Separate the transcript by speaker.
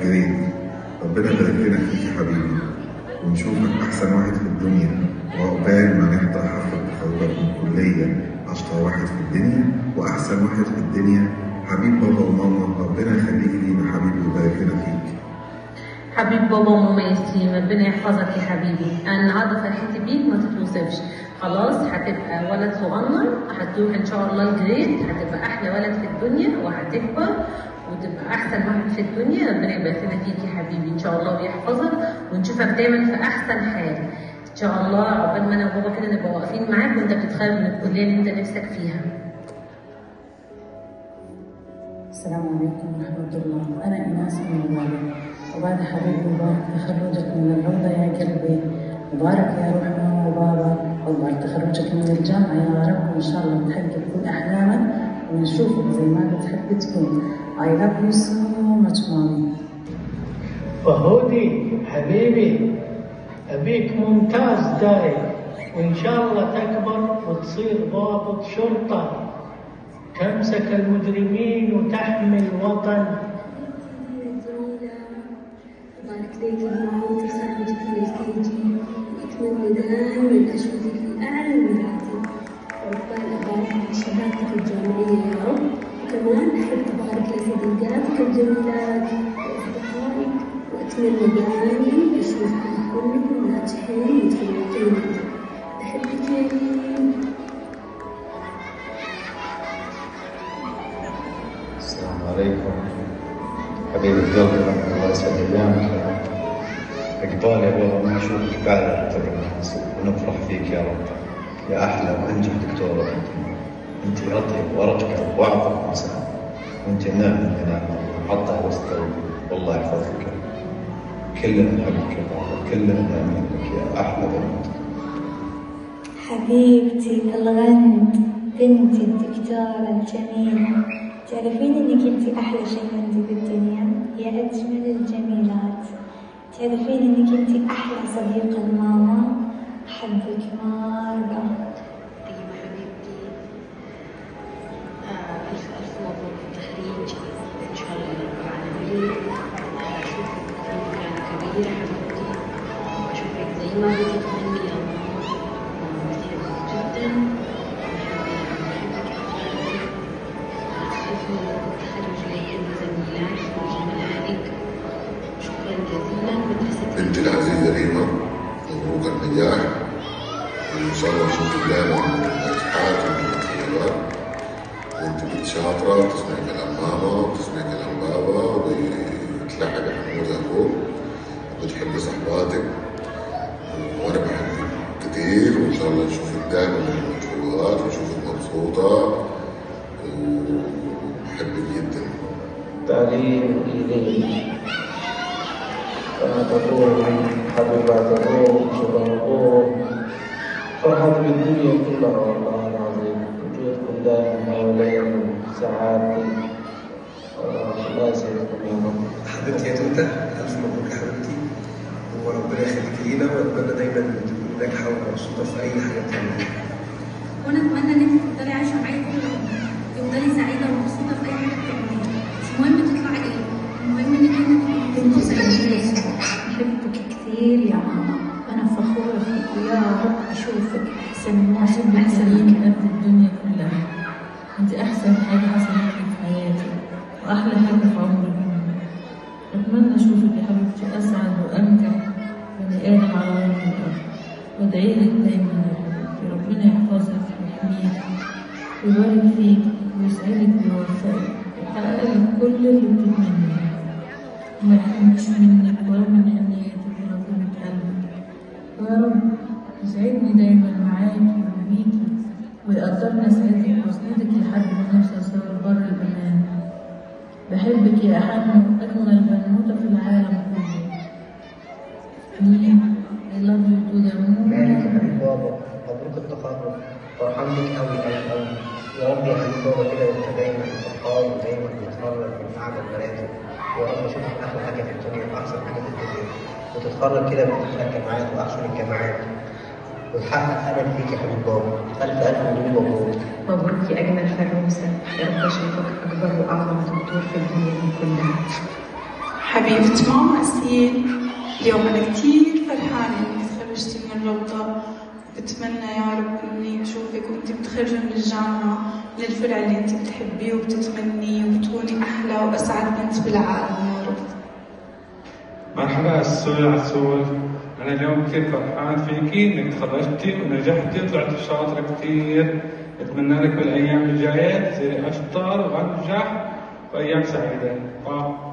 Speaker 1: جريد ربنا يبارك لنا فيك يا حبيبي ونشوفك أحسن واحد في الدنيا وعقبال ما نحضر حفلة تخرجك من الكلية أشطر واحد في الدنيا وأحسن واحد في الدنيا حبيب بابا وماما ربنا يخليك لينا حبيبي ويبارك لنا فيك
Speaker 2: حبيب بابا وماما ياسين ربنا يحفظك يا حبيبي انا النهارده فرحتي بيك ما تتوصفش خلاص هتبقى ولد صغنن هتروح ان شاء الله الجريد هتبقى احلى ولد في الدنيا وهتكبر وتبقى احسن واحد في الدنيا ربنا يبارك لنا فيك يا حبيبي ان شاء الله ويحفظك ونشوفك دايما في احسن حال ان شاء الله عقبال ما انا وبابا كده نبقى واقفين معاك وانت بتتخرج من الكليه اللي انت نفسك فيها
Speaker 3: السلام عليكم ورحمة الله أنا إيناس من الوالد وبعد حبيبي مبارك تخرجك من الروضة يا قلبي مبارك يا روح ماما وبابا ومبارك تخرجك من الجامعة يا رب وإن شاء الله تحقق كل أحلامك ونشوفك زي ما بتحب تكون I love you so much mommy
Speaker 4: فهودي حبيبي أبيك ممتاز دايم وإن شاء الله تكبر وتصير ضابط شرطة تمسك المجرمين وتحمي الوطن
Speaker 5: بارك ليك المعود تخرجك من الكيجي واتمنى دائما اشوفك في اعلى المراتب وعقبال ابارك لك شهادتك الجامعيه يا رب وكمان احب ابارك لصديقاتك الجميلات واصدقائك واتمنى دائما اشوفكم كلكم ناجحين متفوقين احبك يا ريم
Speaker 6: السلام عليكم حبيبي قلبي الله يسعد ايامك عقبال يا بابا ما نشوفك بعد نعتبر المناسب ونفرح فيك يا رب يا احلى وانجح دكتوره انت اطيب وارقى واعظم انسان وانت نعمه من نعمه حطها وسط والله يحفظك كلنا نحبك يا بابا كلنا نعمل لك يا احلى بنت
Speaker 7: حبيبتي الغند بنتي الدكتورة الجميلة تعرفين انك انت احلى شيء عندي بالدنيا يا اجمل الجميلات تعرفين انك انت احلى صديقة لماما احبك مرة
Speaker 5: طيبة حبيبتي آه، ألف ألف مبروك التخريج إن شاء الله رب العالمين آه، أشوفك في مكان كبير حبيبتي وأشوفك زي ما بتتمني يا ماما ماما بتحبك جدا وبحبك أخلاقك ألف مبروك التخرج لأيام زميلاتك وزملائك شكرا جزيلا مدرسة
Speaker 1: بنتي العزيزة ريما مبروك النجاح وإن شاء الله نشوفك دائما ناجحات ومتخيلات وأنت بنت شاطرة وتسمع كلام ماما وتسمع كلام بابا وبتلحق حمود أخوك وبتحب صحباتك وأنا بحبك كثير وإن شاء الله نشوفك دائما متفوقات ونشوفك مبسوطة وبحبك جدا
Speaker 8: تعليم إليه كما تقول حبيبات الروح شبه الروح فرحت بالدنيا كلها والله العظيم وجودكم دائما حوالي سعادتي الله يسعدكم يا رب
Speaker 9: حبيبتي يا توته ألف مبروك يا حبيبتي وربنا يخليك لينا وأتمنى دايما تكوني ناجحة ومبسوطة في أي حاجة بتعمليها.
Speaker 10: وانا اتمنى ان انت تفضلي عايشه معايا طول العمر تفضلي سعيده ومبسوطه في اي حاجه بتعمليها مش مهم تطلعي ايه المهم انك انت تبقي
Speaker 3: بنتي
Speaker 10: مبسوطه
Speaker 3: سعيدة أحبك كثير يا ماما أنا فخورة فيك ويا رب أشوفك أحسن الناس
Speaker 2: أحسن
Speaker 3: أحسن
Speaker 2: من
Speaker 3: مكان
Speaker 2: قد الدنيا كلها انت احسن حاجه حصلت لي في حياتي واحلى حاجه في عمري كمان اتمنى اشوفك يا حبيبتي اسعد وانجح بني ادم على وجه الارض وادعي لك دايما يا حبيبتي ربنا يحفظك ويحميك ويبارك فيك ويسعدك ويوفقك ويحقق لك كل اللي بتتمنيه وما يحرمكش منك ولا من حنيتك وربنا قلبك ويا رب يسعدني دايما معاكي وبيكي ويقدرني اسعدك واسندك لحد ما نوصل سوا لبر الامان بحبك يا احن واجمل بنوته في العالم كله مين I love you to the moon
Speaker 9: مالك يا حبيب بابا مبروك التخرج فرحان بيك أوي أوي أوي يا رب يا حبيب بابا كده وأنت دايما فرحان ودايما بتتخرج من أعلى المراتب ويا رب أشوفك أحلى حاجة في الدنيا وأحسن حاجة في الدنيا وتتخرج كده من أحلى الجامعات وأحسن الجامعات وتحقق أمل فيك يا حبيب بابا ألف ألف مليون مبروك
Speaker 11: مبروك يا أجمل فروسة يا رب أشوفك أكبر وأعظم دكتور في الدنيا دي كلها حبيبة ماما أسيل اليوم أنا كتير فرحانة إنك تخرجتي من الروضة بتمنى يا رب إني أشوفك وأنت بتخرجي من الجامعة من الفرع اللي أنت بتحبيه وبتتمنيه وبتكوني أحلى وأسعد بنت بالعالم يا رب
Speaker 12: مرحبا عسول عسول أنا اليوم كثير فرحان فيكي إنك تخرجتي ونجحتي وطلعتي شاطرة كثير أتمنى لك بالأيام الجاية تصيري أشطر وأنجح وأيام سعيدة. باي.